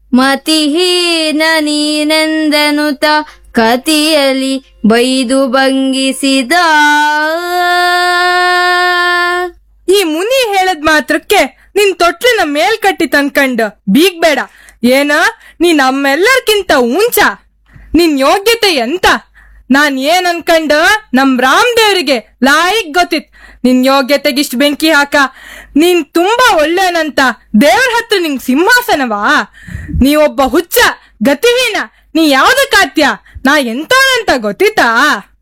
ಮತಿಹೀನ ನೀನೆಂದನುತ ಕತಿಯಲಿ ಬೈದು ಭಂಗಿಸಿದ ಈ ಮುನಿ ಹೇಳದ್ ಮಾತ್ರಕ್ಕೆ ನಿನ್ ತೊಟ್ಲಿನ ಮೇಲ್ಕಟ್ಟಿ ತಂದ್ಕಂಡ್ ಬೀಗ್ಬೇಡ ಏನ ನೀ ನಮ್ಮೆಲ್ಲರ್ಕಿಂತ ಉಂಚ ನಿನ್ ಯೋಗ್ಯತೆ ಎಂತ ನಾನ್ ಏನ್ ಅನ್ಕಂಡ ನಮ್ ರಾಮದೇವ್ರಿಗೆ ಲಾಯಿಕ್ ಗೊತ್ತಿತ್ ನಿನ್ ಯೋಗ್ಯತೆಗಿಷ್ಟ್ ಬೆಂಕಿ ಹಾಕ ನೀನ್ ತುಂಬಾ ಒಳ್ಳೆನಂತ ದೇವ್ರ ಹತ್ರ ನಿಂಗ್ ಸಿಂಹಾಸನವಾ ನೀ ಒಬ್ಬ ಹುಚ್ಚ ಗತಿಹೀನ ನೀ ಯಾವ್ದಕ್ಕಾತ್ಯ ನಾ ಎಂತವನಂತ ಗೊತ್ತಿತ್ತಾ